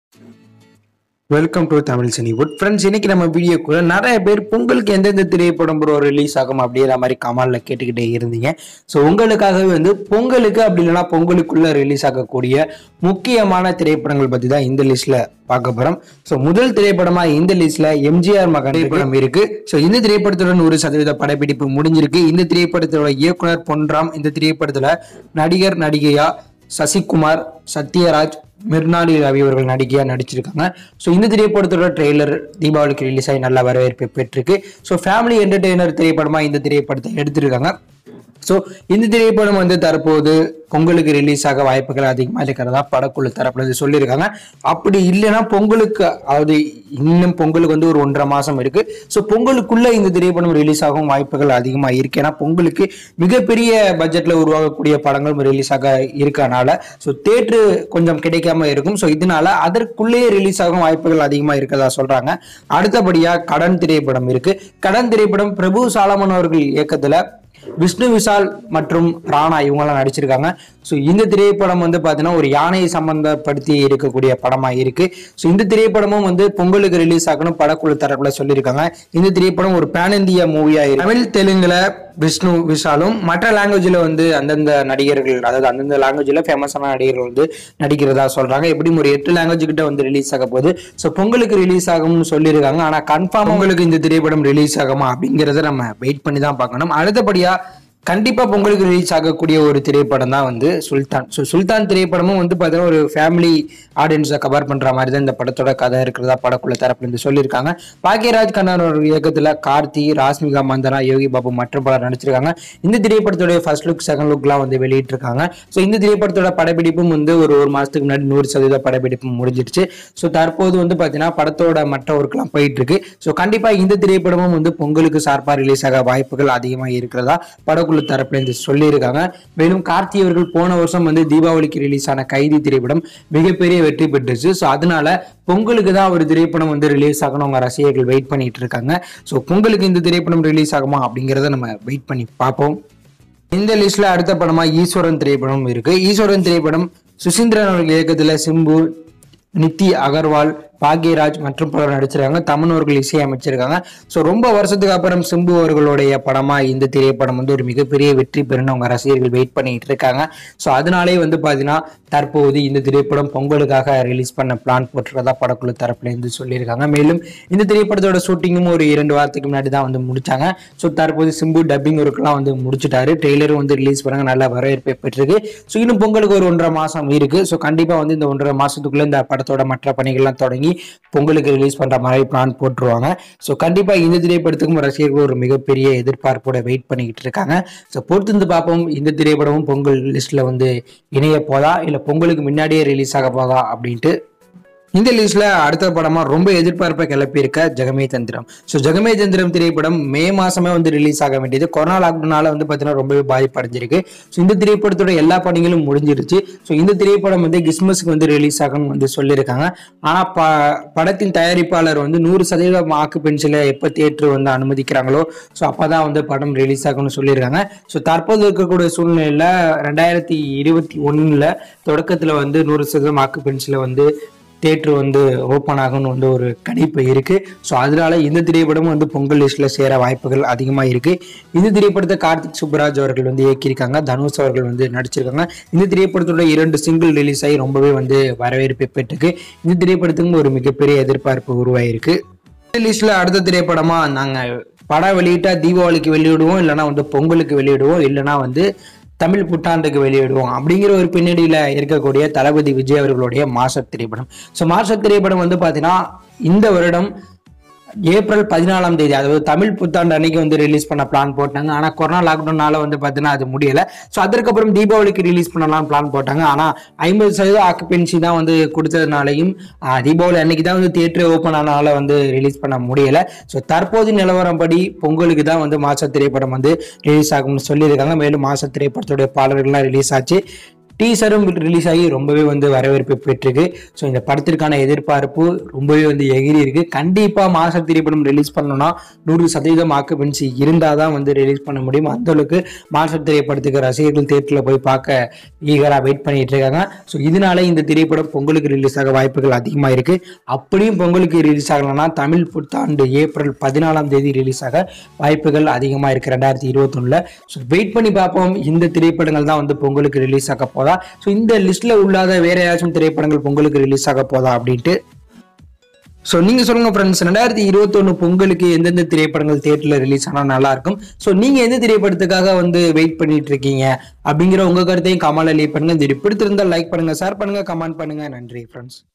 welcome to Tamil Cinewood friends இன்னைக்கு நம்ம வீடியோக்குள்ள நிறைய பேர் பொங்கலுக்கு எந்தெந்த திரைப்படம் ப்ரோ ரிலீஸ் ஆகும் அப்படிங்கிற மாதிரி கமால்ல கேட்டுக்கிட்டே இருந்தீங்க ஸோ உங்களுக்காகவே வந்து பொங்கலுக்கு அப்படி இல்லைன்னா பொங்கலுக்குள்ள ரிலீஸ் ஆகக்கூடிய முக்கியமான திரைப்படங்கள் பத்தி தான் இந்த லிஸ்ட்ல பார்க்க போறோம் ஸோ முதல் திரைப்படமா இந்த லிஸ்ட்ல எம்ஜிஆர் மகன் திரைப்படம் இருக்கு ஸோ இந்த திரைப்படத்தோட நூறு சதவீத படப்பிடிப்பு முடிஞ்சிருக்கு இந்த திரைப்படத்தோட இயக்குனர் பொன்ராம் இந்த திரைப்படத்துல நடிகர் நடிகையா சசிகுமார் சத்யராஜ் மிர்னாலி ரவி அவர்கள் நடிகையா நடிச்சிருக்காங்க ஸோ இந்த திரைப்படத்தோட ட்ரெய்லர் தீபாவளிக்கு ரிலீஸ் ஆகி நல்ல வரவேற்பை பெற்றிருக்கு ஸோ ஃபேமிலி என்டர்டெய்னர் திரைப்படமா இந்த திரைப்படத்தை எடுத்திருக்காங்க ஸோ இந்த திரைப்படம் வந்து தற்போது பொங்கலுக்கு ரிலீஸ் ஆக வாய்ப்புகள் அதிகமாக இருக்கிறதா படக்குழு தரப்புல இருந்து சொல்லியிருக்காங்க அப்படி இல்லைன்னா பொங்கலுக்கு அதாவது இன்னும் பொங்கலுக்கு வந்து ஒரு ஒன்றரை மாசம் இருக்கு ஸோ பொங்கலுக்குள்ள இந்த திரைப்படம் ரிலீஸ் ஆகும் வாய்ப்புகள் அதிகமாக இருக்கு ஏன்னா பொங்கலுக்கு மிகப்பெரிய பட்ஜெட்ல உருவாகக்கூடிய படங்களும் ரிலீஸ் ஆக இருக்கனால ஸோ தேட்ரு கொஞ்சம் கிடைக்காம இருக்கும் ஸோ இதனால அதற்குள்ளேயே ரிலீஸ் ஆகும் வாய்ப்புகள் அதிகமாக இருக்கதா சொல்றாங்க அடுத்தபடியா கடன் திரைப்படம் இருக்கு கடன் திரைப்படம் பிரபு சாலமன் அவர்கள் இயக்கத்துல விஷ்ணு விஷால் மற்றும் ராணா இவங்கெல்லாம் நடிச்சிருக்காங்க ஸோ இந்த திரைப்படம் வந்து பார்த்தீங்கன்னா ஒரு யானையை சம்பந்தப்படுத்தி இருக்கக்கூடிய படமா இருக்கு ஸோ இந்த திரைப்படமும் வந்து பொங்கலுக்கு ரிலீஸ் ஆகணும் படக்குழு தரப்புல சொல்லியிருக்காங்க இந்த திரைப்படம் ஒரு பேன் இந்தியா மூவியா இருக்கு தமிழ் தெலுங்குல விஷ்ணு விஷாலும் மற்ற லாங்குவேஜ்ல வந்து அந்தந்த நடிகர்கள் அதாவது அந்தந்த லாங்குவேஜ்ல ஃபேமஸான நடிகர்கள் வந்து நடிக்கிறதா சொல்றாங்க எப்படியும் ஒரு எட்டு லாங்குவேஜ் கிட்ட வந்து ரிலீஸ் ஆக போகுது ஸோ பொங்கலுக்கு ரிலீஸ் ஆகும்னு சொல்லியிருக்காங்க ஆனா கன்ஃபார்ம் உங்களுக்கு இந்த திரைப்படம் ரிலீஸ் ஆகுமா அப்படிங்கிறத நம்ம வெயிட் பண்ணி தான் பார்க்கணும் அடுத்தபடியா கண்டிப்பா பொங்கலுக்கு ரிலீஸ் ஆகக்கூடிய ஒரு திரைப்படம் தான் வந்து சுல்தான் ஸோ சுல்தான் திரைப்படமும் வந்து பார்த்தீங்கன்னா ஒரு ஃபேமிலி ஆடியன்ஸை கவர் பண்ற மாதிரி தான் இந்த படத்தோட கதை இருக்கிறதா படக்குள்ள தரப்புல இருந்து சொல்லியிருக்காங்க பாக்கியராஜ் கண்ணன் ஒரு இயக்கத்துல கார்த்தி ராஸ்மிகா மந்தனா யோகி பாபு மற்றும் பலர் நடிச்சிருக்காங்க இந்த திரைப்படத்தோட ஃபர்ஸ்ட் லுக் செகண்ட் லுக்லாம் வந்து வெளியிட்டிருக்காங்க ஸோ இந்த திரைப்படத்தோட படப்பிடிப்பும் வந்து ஒரு ஒரு மாசத்துக்கு முன்னாடி நூறு சதவீத படப்பிடிப்பு முடிஞ்சிருச்சு ஸோ தற்போது வந்து பார்த்தீங்கன்னா படத்தோட மற்ற ஒர்க்லாம் போயிட்டு இருக்கு ஸோ கண்டிப்பா இந்த திரைப்படமும் வந்து பொங்கலுக்கு சார்பா ரிலீஸ் ஆக வாய்ப்புகள் அதிகமாக இருக்கிறதா படக்குழு தரப்புல இருந்து சொல்லியிருக்காங்க மேலும் கார்த்தி அவர்கள் போன வருஷம் வந்து தீபாவளிக்கு ரிலீஸ் ஆன கைதி திரைப்படம் மிகப்பெரிய வெற்றி பெற்றுச்சு ஸோ அதனால பொங்கலுக்கு தான் ஒரு திரைப்படம் வந்து ரிலீஸ் ஆகணும் அவங்க ரசிகர்கள் வெயிட் பண்ணிட்டு இருக்காங்க ஸோ பொங்கலுக்கு இந்த திரைப்படம் ரிலீஸ் ஆகுமா அப்படிங்கிறத நம்ம வெயிட் பண்ணி பார்ப்போம் இந்த லிஸ்ட்ல அடுத்த படமா ஈஸ்வரன் திரைப்படம் இருக்கு ஈஸ்வரன் திரைப்படம் சுசீந்திரன் அவர்கள் இயக்கத்துல சிம்பு நித்தி அகர்வால் பாக்யராஜ் மற்றும் பலர் நடிச்சிருக்காங்க தமன் அவர்கள் இசையமைச்சிருக்காங்க ஸோ ரொம்ப வருஷத்துக்கு அப்புறம் சிம்பு அவர்களுடைய படமா இந்த திரைப்படம் வந்து ஒரு மிகப்பெரிய வெற்றி பெறுன்னு அவங்க ரசிகர்கள் வெயிட் பண்ணிட்டு இருக்காங்க ஸோ அதனாலே வந்து பார்த்தீங்கன்னா தற்போது இந்த திரைப்படம் பொங்கலுக்காக ரிலீஸ் பண்ண பிளான் போட்டிருக்கதா படக்குழு தரப்புல இருந்து சொல்லியிருக்காங்க மேலும் இந்த திரைப்படத்தோட ஷூட்டிங்கும் ஒரு இரண்டு வாரத்துக்கு முன்னாடி தான் வந்து முடிச்சாங்க ஸோ தற்போது சிம்பு டப்பிங் ஒர்க்லாம் வந்து முடிச்சிட்டாரு ட்ரெய்லரும் வந்து ரிலீஸ் பண்ணாங்க நல்ல வரவேற்பை பெற்றிருக்கு ஸோ இன்னும் பொங்கலுக்கு ஒரு ஒன்றரை மாசம் இருக்கு ஸோ கண்டிப்பா வந்து இந்த ஒன்றரை மாசத்துக்குள்ள இந்த படத்தோட மற்ற பணிகள்லாம் தொடங்கி பொங்கலுக்கு ரிலீஸ் பண்ற மாதிரி பிளான் போட்டுருவாங்க ஸோ கண்டிப்பா இந்த திரைப்படத்துக்கும் ரசிகர்கள் ஒரு மிகப்பெரிய எதிர்பார்ப்போட வெயிட் பண்ணிக்கிட்டு இருக்காங்க ஸோ பொறுத்திருந்து பார்ப்போம் இந்த திரைப்படமும் பொங்கல் லிஸ்ட்ல வந்து இணைய போதா இல்லை பொங்கலுக்கு முன்னாடியே ரிலீஸ் ஆக போதா அப்படின்ட்டு இந்த லிஸ்ட்ல அடுத்த படமா ரொம்ப எதிர்பார்ப்பை கிளப்பி இருக்க ஜெகமே தந்திரம் ஸோ ஜெகமே தந்திரம் திரைப்படம் மே மாசமே வந்து ரிலீஸ் ஆக வேண்டியது கொரோனா லாக்டவுனால வந்து பார்த்தீங்கன்னா ரொம்பவே பாதிப்படைஞ்சிருக்கு ஸோ இந்த திரைப்படத்தோட எல்லா பணிகளும் முடிஞ்சிருச்சு ஸோ இந்த திரைப்படம் வந்து கிறிஸ்மஸ்க்கு வந்து ரிலீஸ் ஆகும்னு வந்து சொல்லியிருக்காங்க ஆனா ப படத்தின் தயாரிப்பாளர் வந்து நூறு சதவீதம் ஆக்குபென்சில எப்போ தியேட்டர் வந்து அனுமதிக்கிறாங்களோ ஸோ அப்பதான் வந்து படம் ரிலீஸ் ஆகும்னு சொல்லியிருக்காங்க ஸோ தற்போது இருக்கக்கூடிய சூழ்நிலையில ரெண்டாயிரத்தி இருபத்தி ஒண்ணுல தொடக்கத்துல வந்து நூறு சதவீதம் ஆக்குபென்சில வந்து தேட்டர் வந்து ஓப்பன் ஆகும்னு வந்து ஒரு கணிப்பு இருக்கு ஸோ அதனால இந்த திரைப்படம் வந்து பொங்கல் லிஸ்ட்ல சேர வாய்ப்புகள் அதிகமாக இருக்கு இந்த திரைப்படத்தை கார்த்திக் சுப்பராஜ் அவர்கள் வந்து இயக்கியிருக்காங்க தனுஷ் அவர்கள் வந்து நடிச்சிருக்காங்க இந்த திரைப்படத்தோட இரண்டு சிங்கிள் ரிலீஸ் ஆகி ரொம்பவே வந்து வரவேற்பை பெற்றிருக்கு இந்த திரைப்படத்துக்கும் ஒரு மிகப்பெரிய எதிர்பார்ப்பு உருவாயிருக்கு இந்த லிஸ்ட்ல அடுத்த திரைப்படமா நாங்க படம் வெளியிட்டா தீபாவளிக்கு வெளியிடுவோம் இல்லைன்னா வந்து பொங்கலுக்கு வெளியிடுவோம் இல்லைன்னா வந்து தமிழ் புத்தாண்டுக்கு வெளியிடுவோம் அப்படிங்கிற ஒரு பின்னணியில இருக்கக்கூடிய தளபதி விஜய் அவர்களுடைய மாச திரைப்படம் ஸோ மாச திரைப்படம் வந்து பாத்தீங்கன்னா இந்த வருடம் ஏப்ரல் பதினாலாம் தேதி அதாவது தமிழ் புத்தாண்டு அன்னைக்கு வந்து ரிலீஸ் பண்ண பிளான் போட்டாங்க ஆனா கொரோனா லாக்டவுனால வந்து பாத்தீங்கன்னா அது முடியல ஸோ அதற்கப்புறம் தீபாவளிக்கு ரிலீஸ் பண்ணலாம் பிளான் போட்டாங்க ஆனா ஐம்பது சதவீதம் ஆக்குபென்சி தான் வந்து கொடுத்ததுனாலையும் ஆஹ், தீபாவளி அன்னைக்கு தான் வந்து தியேட்டர் ஓப்பன் ஆனால வந்து ரிலீஸ் பண்ண முடியல ஸோ தற்போது நிலவரப்படி பொங்கலுக்கு தான் வந்து மாச திரைப்படம் வந்து ரிலீஸ் ஆகும்னு சொல்லியிருக்காங்க மேலும் மாச திரைப்படத்துடைய பாடல்கள்லாம் ரிலீஸ் ஆச்சு டீசரும் ரிலீஸ் ஆகி ரொம்பவே வந்து வரவேற்பு பெற்றிருக்கு ஸோ இந்த படத்திற்கான எதிர்பார்ப்பு ரொம்பவே வந்து எகிரி இருக்கு கண்டிப்பா மாச திரைப்படம் ரிலீஸ் பண்ணணும்னா நூறு சதவீதம் ஆக்குபென்சி இருந்தால் தான் வந்து ரிலீஸ் பண்ண முடியும் அந்த அளவுக்கு மாச திரைப்படத்துக்கு ரசிகர்கள் தேட்டரில் போய் பார்க்க ஈகராக வெயிட் பண்ணிட்டு இருக்காங்க ஸோ இதனால இந்த திரைப்படம் பொங்கலுக்கு ரிலீஸ் ஆக வாய்ப்புகள் அதிகமாக இருக்கு அப்படியும் பொங்கலுக்கு ரிலீஸ் ஆகலைன்னா தமிழ் புத்தாண்டு ஏப்ரல் பதினாலாம் தேதி ரிலீஸ் ஆக வாய்ப்புகள் அதிகமாக இருக்கு ரெண்டாயிரத்தி இருபத்தொன்னுல ஸோ வெயிட் பண்ணி பார்ப்போம் இந்த திரைப்படங்கள் தான் வந்து பொங்கலுக்கு ரிலீஸ் ஆக போதா ஸோ இந்த லிஸ்ட்ல உள்ளாத வேற ஏதாச்சும் திரைப்படங்கள் பொங்கலுக்கு ரிலீஸ் ஆக போதா அப்படின்ட்டு ஸோ நீங்க சொல்லுங்க ஃப்ரெண்ட்ஸ் ரெண்டாயிரத்தி இருபத்தொன்னு பொங்கலுக்கு எந்தெந்த திரைப்படங்கள் தியேட்டர்ல ரிலீஸ் ஆனா நல்லா இருக்கும் ஸோ நீங்க எந்த திரைப்படத்துக்காக வந்து வெயிட் பண்ணிட்டு இருக்கீங்க அப்படிங்கிற உங்க கருத்தையும் கமெண்ட்ல லீவ் பண்ணுங்க இந்த பிடித்திருந்தால் லைக் பண்ணுங்க ஷேர் பண்ணுங்க கமெண்ட் பண்ணுங்க நன்றி ஃப்ரெண்ட்ஸ்